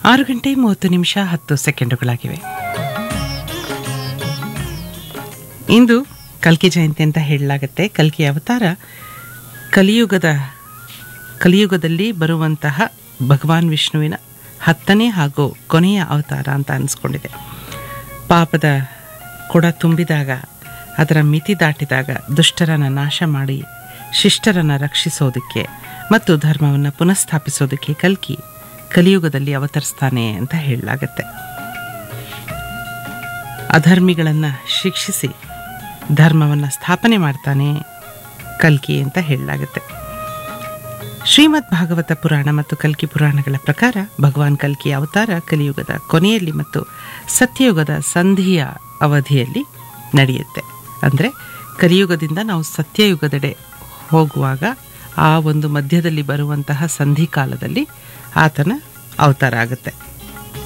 ಆರು ಗಂಟೆ ಮೂವತ್ತು ನಿಮಿಷ ಹತ್ತು ಸೆಕೆಂಡುಗಳಾಗಿವೆ ಇಂದು ಕಲ್ಕಿ ಜಯಂತಿ ಅಂತ ಹೇಳಲಾಗತ್ತೆ ಕಲ್ಕಿ ಅವತಾರ ಕಲಿಯುಗದ ಕಲಿಯುಗದಲ್ಲಿ ಬರುವಂತಹ ಭಗವಾನ್ ವಿಷ್ಣುವಿನ ಹತ್ತನೇ ಹಾಗೂ ಕೊನೆಯ ಅವತಾರ ಅಂತ ಅನಿಸ್ಕೊಂಡಿದೆ ಪಾಪದ ಕೊಡ ತುಂಬಿದಾಗ ಅದರ ಮಿತಿ ದಾಟಿದಾಗ ದುಷ್ಟರನ್ನು ನಾಶ ಮಾಡಿ ಶಿಷ್ಟರನ್ನು ರಕ್ಷಿಸೋದಕ್ಕೆ ಮತ್ತು ಧರ್ಮವನ್ನು ಪುನಃಸ್ಥಾಪಿಸೋದಕ್ಕೆ ಕಲ್ಕಿ ಕಲಿಯುಗದಲ್ಲಿ ಅವತರಿಸ್ತಾನೆ ಅಂತ ಹೇಳಲಾಗತ್ತೆ ಅಧರ್ಮಿಗಳನ್ನು ಶಿಕ್ಷಿಸಿ ಧರ್ಮವನ್ನು ಸ್ಥಾಪನೆ ಮಾಡ್ತಾನೆ ಕಲ್ಕಿ ಅಂತ ಹೇಳಲಾಗುತ್ತೆ ಶ್ರೀಮದ್ ಭಾಗವತ ಪುರಾಣ ಮತ್ತು ಕಲ್ಕಿ ಪುರಾಣಗಳ ಪ್ರಕಾರ ಭಗವಾನ್ ಕಲ್ಕಿ ಅವತಾರ ಕಲಿಯುಗದ ಕೊನೆಯಲ್ಲಿ ಮತ್ತು ಸತ್ಯಯುಗದ ಸಂಧಿಯ ಅವಧಿಯಲ್ಲಿ ನಡೆಯುತ್ತೆ ಅಂದರೆ ಕಲಿಯುಗದಿಂದ ನಾವು ಸತ್ಯಯುಗದೆಡೆ ಹೋಗುವಾಗ ಆ ಒಂದು ಮಧ್ಯದಲ್ಲಿ ಬರುವಂತಹ ಸಂಧಿ ಕಾಲದಲ್ಲಿ ಆತನ ಅವತಾರ ಆಗುತ್ತೆ